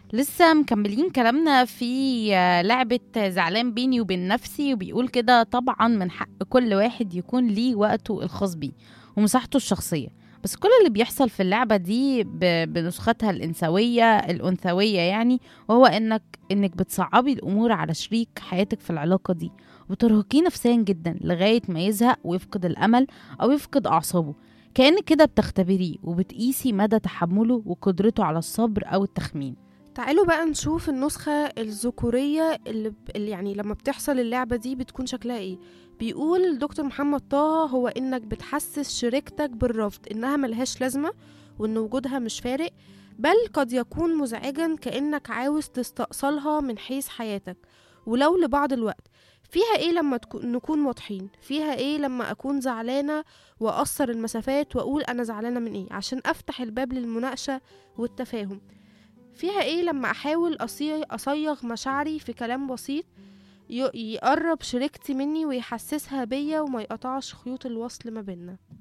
لسه مكملين كلامنا في آه، لعبة زعلان بيني وبين نفسي وبيقول كده طبعا من حق كل واحد يكون ليه وقته الخاص بيه ومساحته الشخصية بس كل اللي بيحصل في اللعبة دي ب- بنسختها الإنثوية الأنثوية يعني وهو إنك إنك بتصعبي الأمور على شريك حياتك في العلاقة دي وترهقيه نفسيا جدا لغاية ما يزهق ويفقد الأمل أو يفقد أعصابه كأنك كده بتختبريه وبتقيسي مدى تحمله وقدرته على الصبر أو التخمين تعالوا بقى نشوف النسخة الذكورية اللي, ب... اللي يعني لما بتحصل اللعبة دي بتكون شكلها ايه بيقول دكتور محمد طه هو انك بتحسس شريكتك بالرفض انها ملهاش لازمة وان وجودها مش فارق بل قد يكون مزعجا كأنك عاوز تستأصلها من حيث حياتك ولو لبعض الوقت فيها ايه لما تكو... نكون واضحين فيها ايه لما اكون زعلانة واقصر المسافات واقول انا زعلانة من ايه عشان افتح الباب للمناقشة والتفاهم فيها ايه لما احاول أصي- اصيغ مشاعري في كلام بسيط ي- يقرب شريكتي مني ويحسسها بيا وما يقطعش خيوط الوصل ما بينا